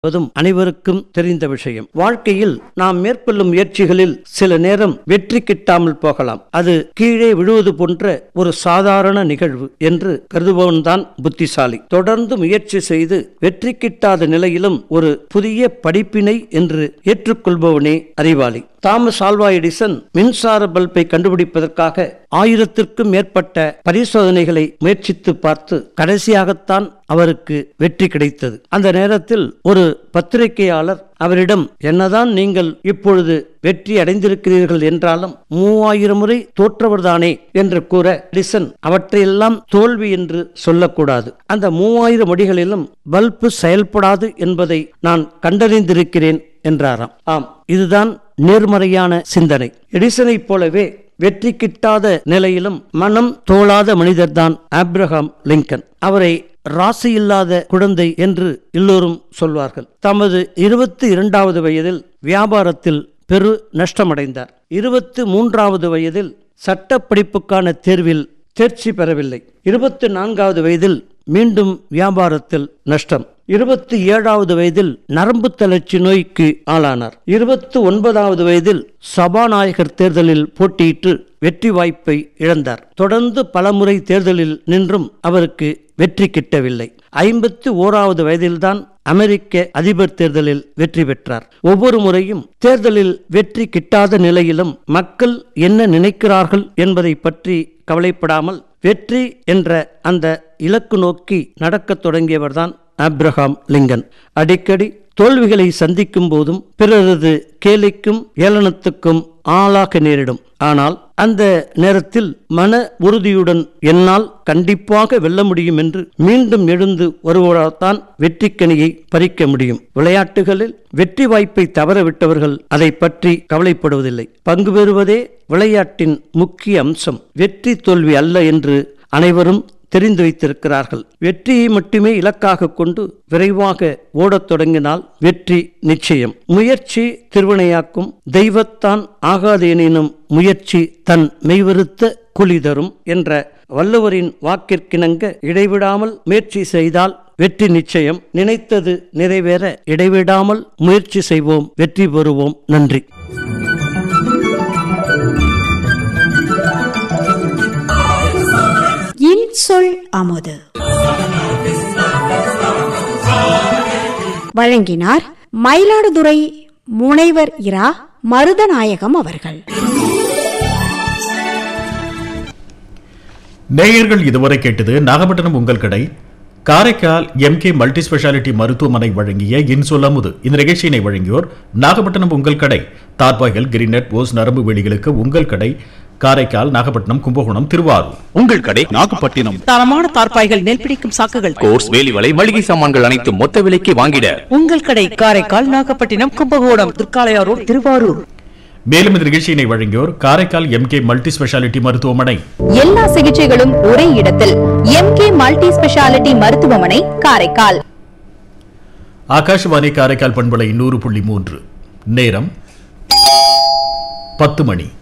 என்பதும் அனைவருக்கும் தெரிந்த விஷயம் வாழ்க்கையில் நாம் மேற்கொள்ளும் முயற்சிகளில் சில நேரம் வெற்றி கிட்டாமல் போகலாம் அது கீழே விழுவது போன்ற ஒரு சாதாரண நிகழ்வு என்று கருதுபவன்தான் புத்திசாலி தொடர்ந்து முயற்சி செய்து வெற்றி கிட்டாத நிலையிலும் ஒரு புதிய படிப்பினை என்று ஏற்றுக்கொள்பவனே அறிவாளி தாமஸ் ஆல்வா எடிசன் மின்சார பல்பை கண்டுபிடிப்பதற்காக ஆயிரத்திற்கும் மேற்பட்ட பரிசோதனைகளை முயற்சித்து பார்த்து கடைசியாகத்தான் அவருக்கு வெற்றி கிடைத்தது அந்த நேரத்தில் ஒரு பத்திரிகையாளர் அவரிடம் என்னதான் நீங்கள் இப்பொழுது வெற்றி அடைந்திருக்கிறீர்கள் என்றாலும் மூவாயிரம் முறை தோற்றவர்தானே என்று கூற எடிசன் அவற்றையெல்லாம் தோல்வி என்று சொல்லக்கூடாது அந்த மூவாயிரம் மொழிகளிலும் பல்பு செயல்படாது என்பதை நான் கண்டறிந்திருக்கிறேன் என்றாராம் ஆம் இதுதான் நேர்மறையான சிந்தனை எடிசனைப் போலவே வெற்றி கிட்டாத நிலையிலும் மனம் தோளாத மனிதர்தான் ஆப்ரஹாம் லிங்கன் அவரை ராசியில்லாத குழந்தை என்று எல்லோரும் சொல்வார்கள் தமது இருபத்தி இரண்டாவது வயதில் வியாபாரத்தில் பெரு நஷ்டமடைந்தார் இருபத்து மூன்றாவது வயதில் சட்ட படிப்புக்கான தேர்வில் தேர்ச்சி பெறவில்லை இருபத்தி நான்காவது வயதில் மீண்டும் வியாபாரத்தில் நஷ்டம் இருபத்தி ஏழாவது வயதில் நரம்பு தளர்ச்சி நோய்க்கு ஆளானார் இருபத்தி ஒன்பதாவது வயதில் சபாநாயகர் தேர்தலில் போட்டியிட்டு வெற்றி வாய்ப்பை இழந்தார் தொடர்ந்து பலமுறை தேர்தலில் நின்றும் அவருக்கு வெற்றி கிட்டவில்லை ஐம்பத்தி ஓராவது வயதில்தான் அமெரிக்க அதிபர் தேர்தலில் வெற்றி பெற்றார் ஒவ்வொரு முறையும் தேர்தலில் வெற்றி கிட்டாத நிலையிலும் மக்கள் என்ன நினைக்கிறார்கள் என்பதை பற்றி கவலைப்படாமல் வெற்றி என்ற அந்த இலக்கு நோக்கி நடக்கத் தொடங்கியவர்தான் ஆப்ரஹாம் லிங்கன் அடிக்கடி தோல்விகளை சந்திக்கும் போதும் பிறரது கேலிக்கும் ஏளனத்துக்கும் ஆளாக நேரிடும் ஆனால் அந்த நேரத்தில் மன உறுதியுடன் என்னால் கண்டிப்பாக வெல்ல முடியும் என்று மீண்டும் எழுந்து வருவதால்தான் வெற்றிக்கனியை பறிக்க முடியும் விளையாட்டுகளில் வெற்றி வாய்ப்பை தவறவிட்டவர்கள் அதை பற்றி கவலைப்படுவதில்லை பங்கு பெறுவதே விளையாட்டின் முக்கிய அம்சம் வெற்றி தோல்வி அல்ல என்று அனைவரும் தெரிந்து வைத்திருக்கிறார்கள் வெற்றியை மட்டுமே இலக்காக கொண்டு விரைவாக ஓடத் தொடங்கினால் வெற்றி நிச்சயம் முயற்சி திருவினையாக்கும் தெய்வத்தான் ஆகாது எனினும் முயற்சி தன் மெய்வருத்த கூலி தரும் என்ற வள்ளுவரின் வாக்கிற்கிணங்க இடைவிடாமல் முயற்சி செய்தால் வெற்றி நிச்சயம் நினைத்தது நிறைவேற இடைவிடாமல் முயற்சி செய்வோம் வெற்றி பெறுவோம் நன்றி இன்சொல் அமுது வழங்கினார் மயிலாடுதுறை முனைவர் இரா மருதநாயகம் அவர்கள் நேயர்கள் இதுவரை கேட்டது நாகப்பட்டினம் உங்கள் கடை காரைக்கால் எம்கே மல்டி ஸ்பெஷாலிட்டி மருத்துவமனை வழங்கிய இன்சொல் அமுது இந்த நிகழ்ச்சியினை வழங்கியோர் நாகப்பட்டினம் உங்கள் கடை தார்பாய்கள் கிரிநெட் ஓஸ் நரம்பு வேலிகளுக்கு உங்கள் கடை காரைக்கால் நாகப்பட்டினம் கும்பகோணம் திருவாரூர் உங்கள் கடை நாகப்பட்டினம் தரமான தார்ப்பாய்கள் நெல் பிடிக்கும் சாக்குகள் கோர்ஸ் வேலிவலை மளிகை சாமான்கள் அனைத்தும் மொத்த விலைக்கு வாங்கிட உங்கள் கடை காரைக்கால் நாகப்பட்டினம் கும்பகோணம் திருக்காளையாரோடு திருவாரூர் மேலும் இந்த நிகழ்ச்சியினை வழங்கியோர் காரைக்கால் எம்கே மல்டி ஸ்பெஷாலிட்டி மருத்துவமனை எல்லா சிகிச்சைகளும் ஒரே இடத்தில் எம்கே மல்டி ஸ்பெஷாலிட்டி மருத்துவமனை காரைக்கால் ஆகாஷவாணி காரைக்கால் பண்பலை நூறு புள்ளி மூன்று நேரம் பத்து மணி